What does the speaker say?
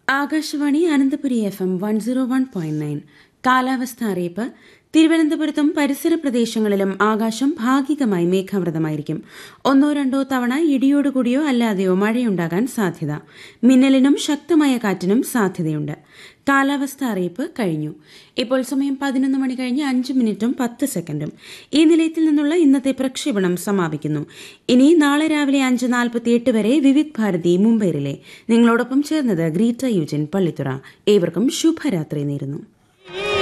Akashvani Ananthapuri F M one zero one point nine കാലാവസ്ഥ അറിയിപ്പ് തിരുവനന്തപുരത്തും പരിസര പ്രദേശങ്ങളിലും ആകാശം ഭാഗികമായി മേഘാവൃതമായിരിക്കും ഒന്നോ രണ്ടോ തവണ ഇടിയോടുകൂടിയോ അല്ലാതെയോ മഴയുണ്ടാകാൻ സാധ്യത മിന്നലിനും ശക്തമായ കാറ്റിനും സാധ്യതയുണ്ട് കാലാവസ്ഥ അറിയിപ്പ് കഴിഞ്ഞു ഇപ്പോൾ സമയം പതിനൊന്ന് മണി കഴിഞ്ഞ് അഞ്ച് മിനിറ്റും പത്ത് സെക്കൻഡും ഈ നിലയത്തിൽ നിന്നുള്ള ഇന്നത്തെ പ്രക്ഷേപണം സമാപിക്കുന്നു ഇനി നാളെ രാവിലെ അഞ്ച് നാൽപ്പത്തിയെട്ട് വരെ വിവിധ് ഭാരതി മുംബൈറിലെ നിങ്ങളോടൊപ്പം ചേർന്നത് ഗ്രീറ്റ യുജിൻ പള്ളിത്തുറ ഏവർക്കും ശുഭരാത്രി നേരുന്നു